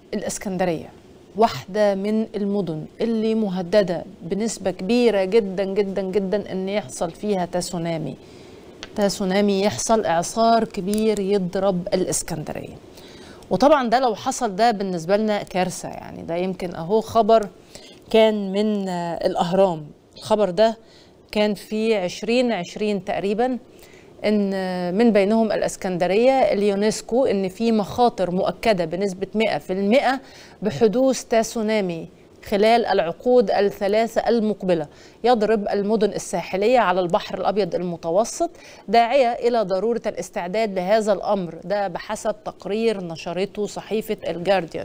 الاسكندريه واحده من المدن اللي مهدده بنسبه كبيره جدا جدا جدا ان يحصل فيها تسونامي تسونامي يحصل اعصار كبير يضرب الاسكندريه وطبعا ده لو حصل ده بالنسبه لنا كارثه يعني ده يمكن اهو خبر كان من آه، الاهرام الخبر ده كان في 2020 تقريبا ان آه، من بينهم الاسكندريه اليونسكو ان في مخاطر مؤكده بنسبه 100% بحدوث تسونامي خلال العقود الثلاثة المقبلة يضرب المدن الساحلية على البحر الأبيض المتوسط داعية إلى ضرورة الاستعداد لهذا الأمر ده بحسب تقرير نشرته صحيفة الجارديان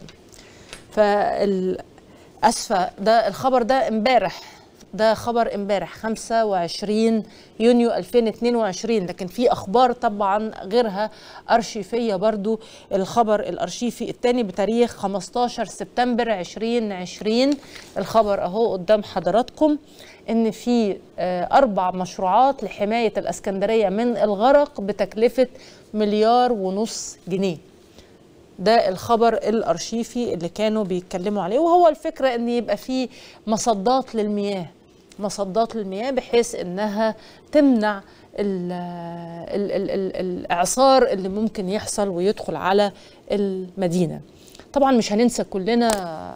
فالأسفة ده الخبر ده امبارح ده خبر امبارح 25 يونيو 2022 لكن في اخبار طبعا غيرها ارشيفيه برضو الخبر الارشيفي الثاني بتاريخ 15 سبتمبر 2020 الخبر اهو قدام حضراتكم ان في آه، اربع مشروعات لحمايه الاسكندريه من الغرق بتكلفه مليار ونص جنيه ده الخبر الارشيفي اللي كانوا بيتكلموا عليه وهو الفكره ان يبقى في مصدات للمياه مصدات للمياه بحيث انها تمنع ال ال ال ال الاعصار اللي ممكن يحصل ويدخل على المدينه طبعا مش هننسى كلنا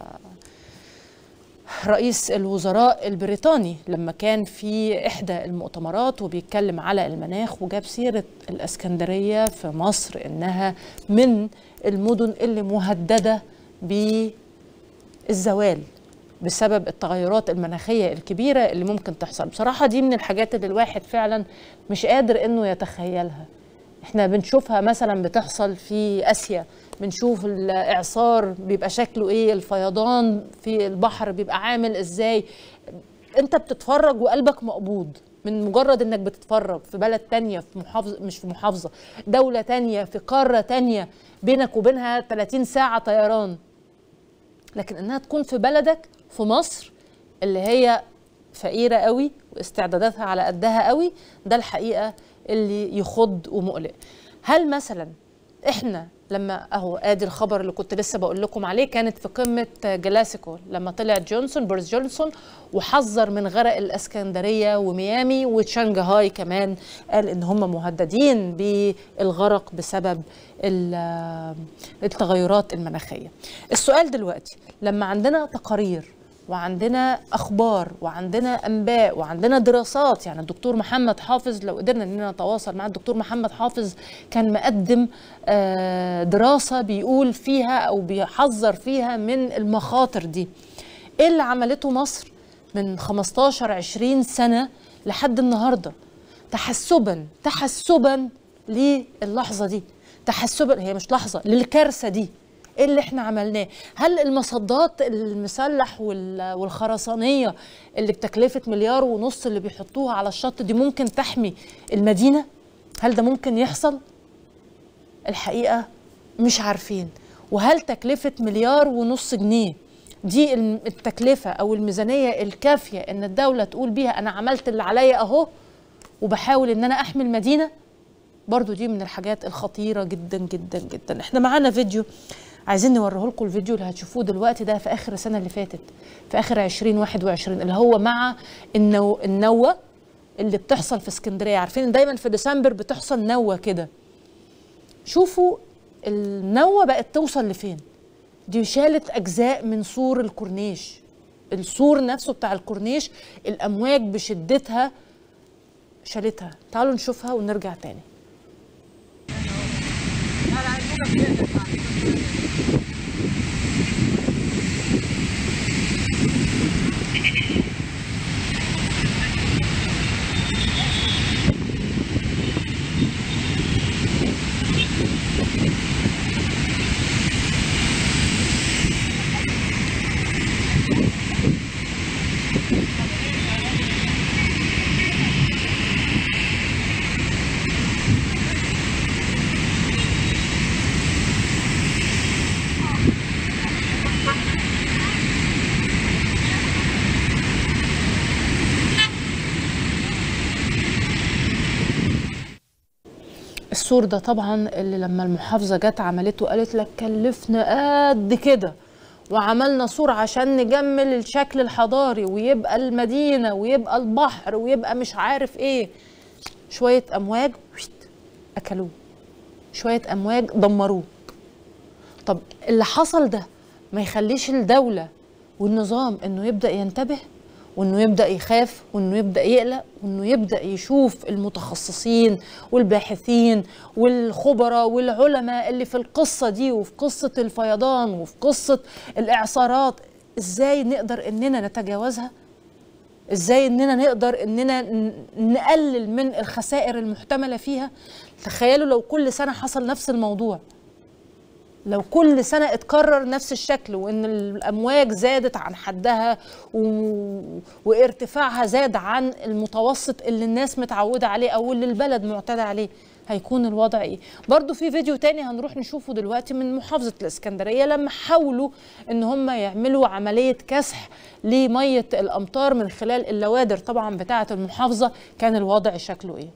رئيس الوزراء البريطاني لما كان في إحدى المؤتمرات وبيتكلم على المناخ وجاب سيرة الإسكندرية في مصر إنها من المدن اللي مهددة بالزوال بسبب التغيرات المناخية الكبيرة اللي ممكن تحصل بصراحة دي من الحاجات اللي الواحد فعلا مش قادر إنه يتخيلها احنا بنشوفها مثلا بتحصل في اسيا بنشوف الاعصار بيبقى شكله ايه الفيضان في البحر بيبقى عامل ازاي انت بتتفرج وقلبك مقبوض من مجرد انك بتتفرج في بلد تانية في محافظة مش في محافظة دولة تانية في قارة تانية بينك وبينها 30 ساعة طيران لكن انها تكون في بلدك في مصر اللي هي فقيرة قوي واستعداداتها على قدها قوي ده الحقيقة اللي يخض ومقلق هل مثلا احنا لما اهو ادي الخبر اللي كنت لسه بقول لكم عليه كانت في قمه جلاسيكو لما طلع جونسون بوريس جونسون وحذر من غرق الاسكندريه وميامي وشنغهاي كمان قال ان هم مهددين بالغرق بسبب ال- التغيرات المناخيه السؤال دلوقتي لما عندنا تقارير وعندنا اخبار وعندنا انباء وعندنا دراسات يعني الدكتور محمد حافظ لو قدرنا اننا نتواصل مع الدكتور محمد حافظ كان مقدم آه، دراسه بيقول فيها او بيحذر فيها من المخاطر دي ايه اللي عملته مصر من 15 20 سنه لحد النهارده تحسبا تحسبا للحظه دي تحسبا هي مش لحظه للكارثه دي ايه اللي احنا عملناه هل المصدات المسلح وال- والخرسانيه اللي بتكلفه مليار ونص اللي بيحطوها على الشط دي ممكن تحمي المدينه هل ده ممكن يحصل الحقيقه مش عارفين وهل تكلفه مليار ونص جنيه دي الم- التكلفه او الميزانيه الكافيه ان الدوله تقول بيها انا عملت اللي عليا اهو وبحاول ان انا احمي المدينه برضو دي من الحاجات الخطيرة جدا جدا جدا احنا معانا فيديو عايزين نوريه لكم الفيديو اللي هتشوفوه دلوقتي ده في اخر السنة اللي فاتت في اخر 2021 اللي هو مع النو النوة اللي بتحصل في اسكندرية عارفين إن دايما في ديسمبر بتحصل نوة كده شوفوا النوة بقت توصل لفين دي شالت اجزاء من سور الكورنيش السور نفسه بتاع الكورنيش الامواج بشدتها شالتها تعالوا نشوفها ونرجع تاني السور ده طبعا اللي لما المحافظه جت عملته قالت لك كلفنا قد كده وعملنا سور عشان نجمل الشكل الحضاري ويبقى المدينه ويبقى البحر ويبقى مش عارف ايه شويه امواج اكلوه شويه امواج دمروه طب اللي حصل ده ما يخليش الدوله والنظام انه يبدا ينتبه وانه يبدا يخاف وانه يبدا يقلق وانه يبدا يشوف المتخصصين والباحثين والخبراء والعلماء اللي في القصه دي وفي قصه الفيضان وفي قصه الاعصارات ازاي نقدر اننا نتجاوزها ازاي اننا نقدر اننا نقلل من الخسائر المحتمله فيها تخيلوا لو كل سنه حصل نفس الموضوع لو كل سنة اتكرر نفس الشكل وإن الأمواج زادت عن حدها و... وارتفاعها زاد عن المتوسط اللي الناس متعودة عليه أو اللي البلد معتادة عليه هيكون الوضع ايه برضو في فيديو تاني هنروح نشوفه دلوقتي من محافظة الإسكندرية لما حاولوا ان هم يعملوا عملية كسح لمية الأمطار من خلال اللوادر طبعا بتاعة المحافظة كان الوضع شكله ايه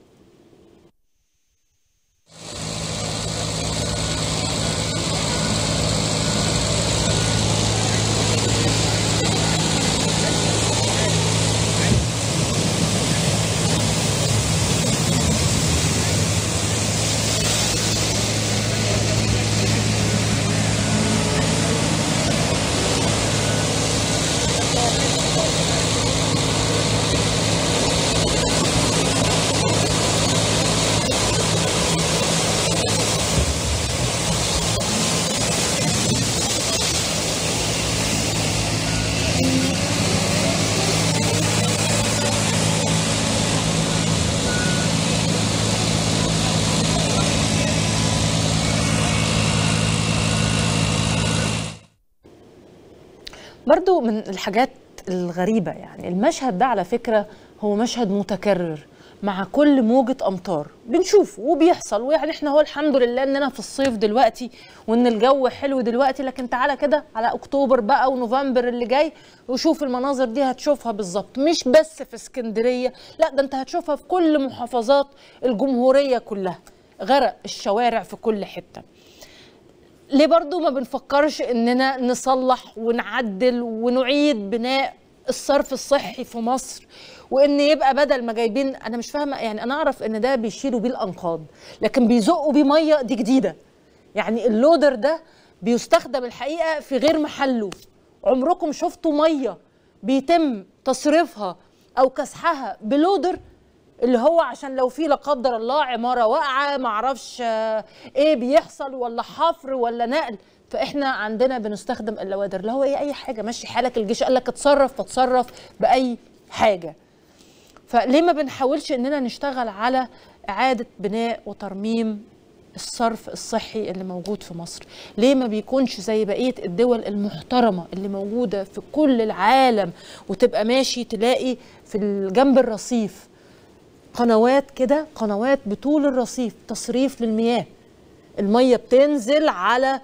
برضو من الحاجات الغريبة يعني المشهد ده على فكرة هو مشهد متكرر مع كل موجة أمطار بنشوفه وبيحصل ويعني احنا هو الحمد لله اننا في الصيف دلوقتي وان الجو حلو دلوقتي لكن تعالى كده على اكتوبر بقى ونوفمبر اللي جاي وشوف المناظر دي هتشوفها بالظبط مش بس في اسكندرية لا ده انت هتشوفها في كل محافظات الجمهورية كلها غرق الشوارع في كل حتة ليه برضو ما بنفكرش اننا نصلح ونعدل ونعيد بناء الصرف الصحي في مصر وان يبقى بدل ما جايبين انا مش فاهمه يعني انا اعرف ان ده بيشيلوا بيه الانقاض لكن بيزقوا بيه ميه دي جديده يعني اللودر ده بيستخدم الحقيقه في غير محله عمركم شفتوا ميه بيتم تصريفها او كسحها بلودر اللي هو عشان لو في لا قدر الله عماره واقعه معرفش ايه بيحصل ولا حفر ولا نقل فاحنا عندنا بنستخدم اللوادر اللي هو ايه اي حاجه ماشي حالك الجيش قال لك اتصرف فاتصرف باي حاجه فليه ما بنحاولش اننا نشتغل على اعاده بناء وترميم الصرف الصحي اللي موجود في مصر ليه ما بيكونش زي بقيه الدول المحترمه اللي موجوده في كل العالم وتبقى ماشي تلاقي في جنب الرصيف قنوات كده قنوات بطول الرصيف تصريف للمياه الميه بتنزل على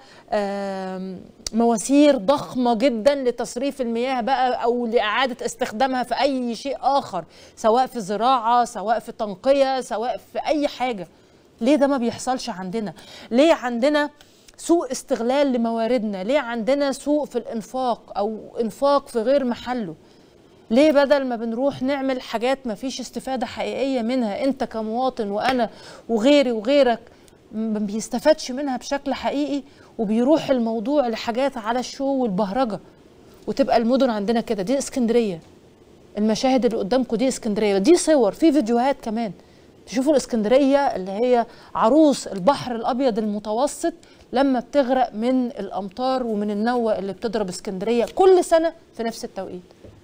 مواسير ضخمة جدا لتصريف المياه بقى أو لإعادة استخدامها في أي شيء آخر سواء في زراعة سواء في تنقية سواء في أي حاجة ليه ده ما بيحصلش عندنا ليه عندنا سوء استغلال لمواردنا ليه عندنا سوء في الإنفاق أو إنفاق في غير محله ليه بدل ما بنروح نعمل حاجات ما فيش استفادة حقيقية منها انت كمواطن وانا وغيري وغيرك ما بيستفادش منها بشكل حقيقي وبيروح الموضوع لحاجات على الشو والبهرجة وتبقى المدن عندنا كده دي اسكندرية المشاهد اللي قدامكم دي اسكندرية دي صور في فيديوهات كمان تشوفوا الاسكندرية اللي هي عروس البحر الأبيض المتوسط لما بتغرق من الأمطار ومن النوة اللي بتضرب اسكندرية كل سنة في نفس التوقيت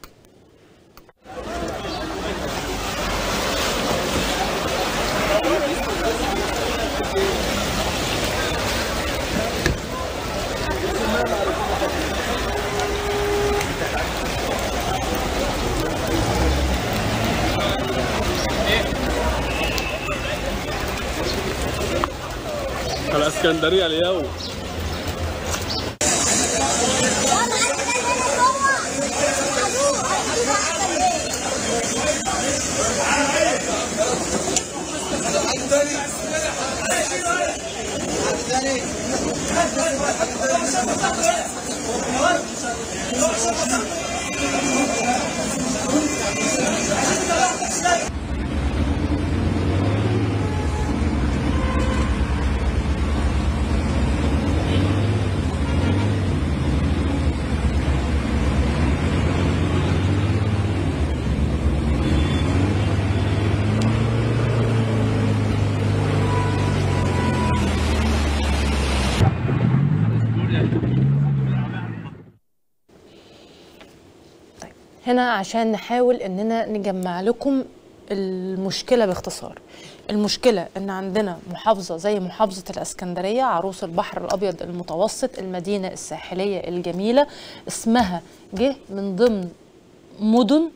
الاسكندريه اليوم عندي هنا عشان نحاول اننا نجمع لكم المشكله باختصار المشكله ان عندنا محافظه زي محافظه الاسكندريه عروس البحر الابيض المتوسط المدينه الساحليه الجميله اسمها جه من ضمن مدن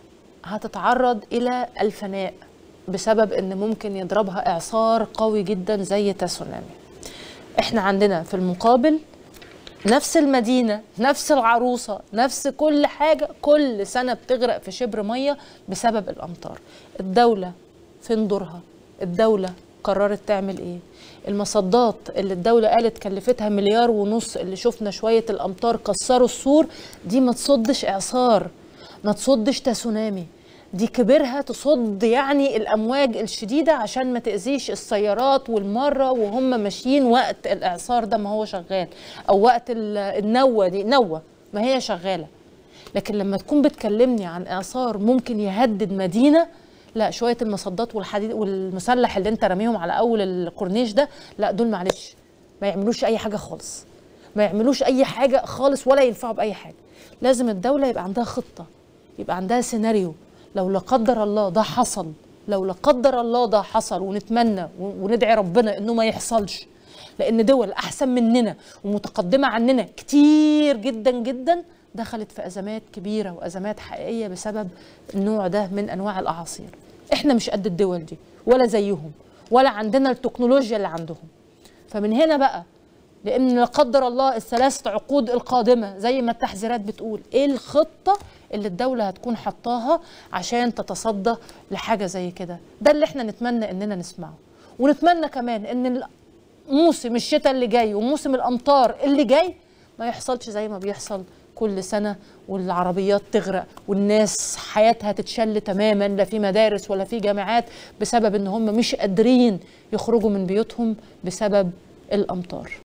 هتتعرض الى الفناء بسبب ان ممكن يضربها اعصار قوي جدا زي تسونامي احنا عندنا في المقابل نفس المدينة نفس العروسة نفس كل حاجة كل سنة بتغرق في شبر مية بسبب الأمطار الدولة فين دورها الدولة قررت تعمل ايه المصدات اللي الدولة قالت كلفتها مليار ونص اللي شفنا شوية الأمطار كسروا السور دي ما تصدش إعصار ما تصدش تسونامي دي كبرها تصد يعني الامواج الشديده عشان ما تاذيش السيارات والمره وهم ماشيين وقت الاعصار ده ما هو شغال او وقت النوه دي نوه ما هي شغاله لكن لما تكون بتكلمني عن اعصار ممكن يهدد مدينه لا شويه المصدات والحديد والمسلح اللي انت راميهم على اول الكورنيش ده لا دول معلش ما يعملوش اي حاجه خالص ما يعملوش اي حاجه خالص ولا ينفعوا باي حاجه لازم الدوله يبقى عندها خطه يبقى عندها سيناريو لو لا قدر الله ده حصل لو لا قدر الله ده حصل ونتمنى وندعي ربنا انه ما يحصلش لان دول احسن مننا ومتقدمه عننا كتير جدا جدا دخلت في ازمات كبيره وازمات حقيقيه بسبب النوع ده من انواع الاعاصير احنا مش قد الدول دي ولا زيهم ولا عندنا التكنولوجيا اللي عندهم فمن هنا بقى لان لا قدر الله الثلاثه عقود القادمه زي ما التحذيرات بتقول ايه الخطه اللي الدوله هتكون حطاها عشان تتصدى لحاجه زي كده ده اللي احنا نتمنى اننا نسمعه ونتمنى كمان ان موسم الشتاء اللي جاي وموسم الامطار اللي جاي ما يحصلش زي ما بيحصل كل سنة والعربيات تغرق والناس حياتها تتشل تماما لا في مدارس ولا في جامعات بسبب ان هم مش قادرين يخرجوا من بيوتهم بسبب الأمطار